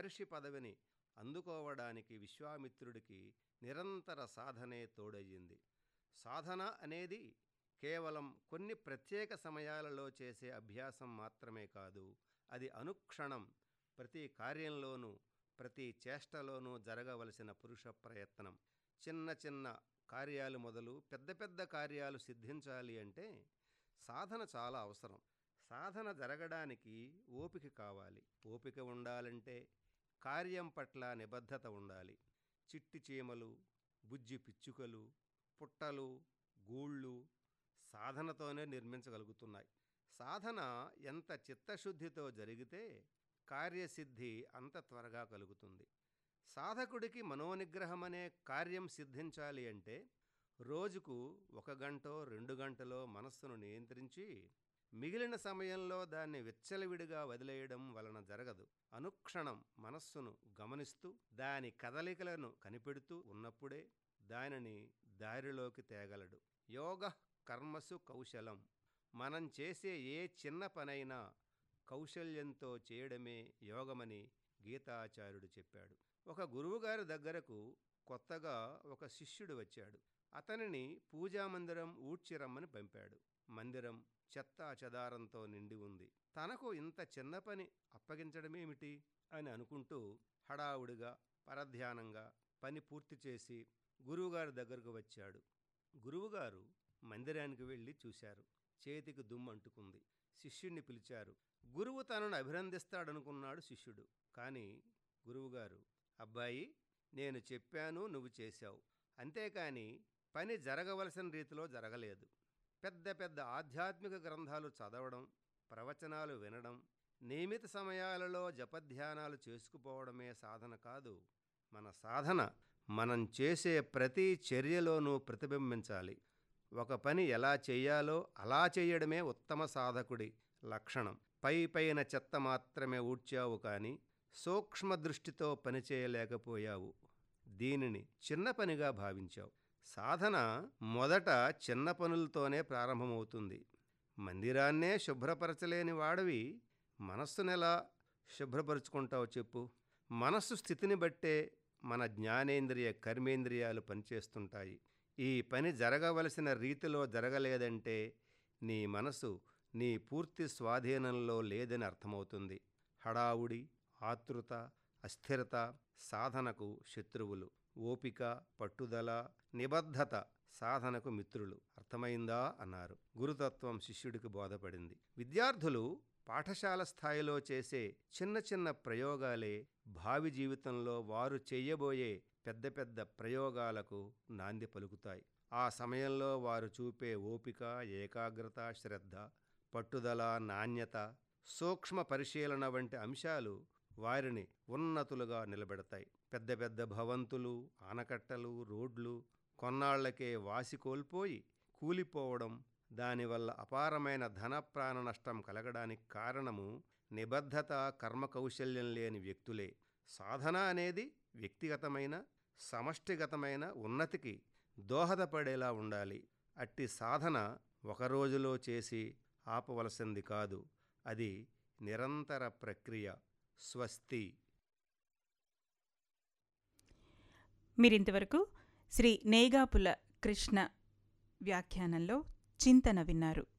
మహర్షి పదవిని అందుకోవడానికి విశ్వామిత్రుడికి నిరంతర సాధనే తోడయ్యింది సాధన అనేది కేవలం కొన్ని ప్రత్యేక సమయాలలో చేసే అభ్యాసం మాత్రమే కాదు అది అనుక్షణం ప్రతి కార్యంలోనూ ప్రతి చేష్టలోనూ జరగవలసిన పురుష ప్రయత్నం చిన్న చిన్న కార్యాలు మొదలు పెద్ద పెద్ద కార్యాలు సిద్ధించాలి అంటే సాధన చాలా అవసరం సాధన జరగడానికి ఓపిక కావాలి ఓపిక ఉండాలంటే కార్యం పట్ల నిబద్ధత ఉండాలి చిట్టి చీమలు బుజ్జి పిచ్చుకలు పుట్టలు గూళ్ళు సాధనతోనే నిర్మించగలుగుతున్నాయి సాధన ఎంత చిత్తశుద్ధితో జరిగితే కార్యసిద్ధి అంత త్వరగా కలుగుతుంది సాధకుడికి మనోనిగ్రహం అనే కార్యం సిద్ధించాలి అంటే రోజుకు ఒక గంటో రెండు గంటలో మనస్సును నియంత్రించి మిగిలిన సమయంలో దాన్ని విచ్చలవిడిగా వదిలేయడం వలన జరగదు అనుక్షణం మనస్సును గమనిస్తూ దాని కదలికలను కనిపెడుతూ ఉన్నప్పుడే దానిని దారిలోకి తేగలడు యోగ కర్మసు కౌశలం మనం చేసే ఏ చిన్న పనైనా కౌశల్యంతో చేయడమే యోగమని గీతాచార్యుడు చెప్పాడు ఒక గురువుగారి దగ్గరకు కొత్తగా ఒక శిష్యుడు వచ్చాడు అతనిని పూజామందిరం ఊడ్చిరమ్మని పంపాడు మందిరం చెత్త చెదారంతో నిండి ఉంది తనకు ఇంత చిన్న పని అప్పగించడమేమిటి అని అనుకుంటూ హడావుడిగా పరధ్యానంగా పని పూర్తి చేసి గురువుగారి దగ్గరకు వచ్చాడు గురువుగారు మందిరానికి వెళ్ళి చూశారు చేతికి దుమ్ము అంటుకుంది శిష్యుణ్ణి పిలిచారు గురువు తనను అభినందిస్తాడనుకున్నాడు శిష్యుడు కానీ గురువుగారు అబ్బాయి నేను చెప్పాను నువ్వు చేశావు అంతేకాని పని జరగవలసిన రీతిలో జరగలేదు పెద్ద పెద్ద ఆధ్యాత్మిక గ్రంథాలు చదవడం ప్రవచనాలు వినడం నియమిత సమయాలలో జపధ్యానాలు చేసుకుపోవడమే సాధన కాదు మన సాధన మనం చేసే ప్రతి చర్యలోనూ ప్రతిబింబించాలి ఒక పని ఎలా చేయాలో అలా చేయడమే ఉత్తమ సాధకుడి లక్షణం పై పైన చెత్త మాత్రమే ఊడ్చావు కానీ సూక్ష్మ దృష్టితో పనిచేయలేకపోయావు దీనిని చిన్న పనిగా భావించావు సాధన మొదట చిన్న పనులతోనే ప్రారంభమవుతుంది మందిరాన్నే శుభ్రపరచలేని వాడివి మనస్సునెలా శుభ్రపరుచుకుంటావు చెప్పు మనస్సు స్థితిని బట్టే మన జ్ఞానేంద్రియ కర్మేంద్రియాలు పనిచేస్తుంటాయి ఈ పని జరగవలసిన రీతిలో జరగలేదంటే నీ మనసు నీ పూర్తి స్వాధీనంలో లేదని అర్థమవుతుంది హడావుడి ఆతృత అస్థిరత సాధనకు శత్రువులు ఓపిక పట్టుదల నిబద్ధత సాధనకు మిత్రులు అర్థమైందా అన్నారు గురుతత్వం శిష్యుడికి బోధపడింది విద్యార్థులు పాఠశాల స్థాయిలో చేసే చిన్న చిన్న ప్రయోగాలే భావి జీవితంలో వారు చెయ్యబోయే పెద్ద పెద్ద ప్రయోగాలకు నాంది పలుకుతాయి ఆ సమయంలో వారు చూపే ఓపిక ఏకాగ్రత శ్రద్ధ పట్టుదల నాణ్యత సూక్ష్మ పరిశీలన వంటి అంశాలు వారిని ఉన్నతులుగా నిలబెడతాయి పెద్ద పెద్ద భవంతులు ఆనకట్టలు రోడ్లు కొన్నాళ్లకే వాసి కోల్పోయి కూలిపోవడం దానివల్ల అపారమైన ధన ప్రాణ నష్టం కలగడానికి కారణము నిబద్ధత కర్మ కౌశల్యం లేని వ్యక్తులే సాధన అనేది వ్యక్తిగతమైన సమష్టిగతమైన ఉన్నతికి దోహదపడేలా ఉండాలి అట్టి సాధన ఒక రోజులో చేసి ఆపవలసింది కాదు అది నిరంతర ప్రక్రియ స్వస్తి మీరింతవరకు శ్రీ నేగాపుల కృష్ణ వ్యాఖ్యానంలో చింతన విన్నారు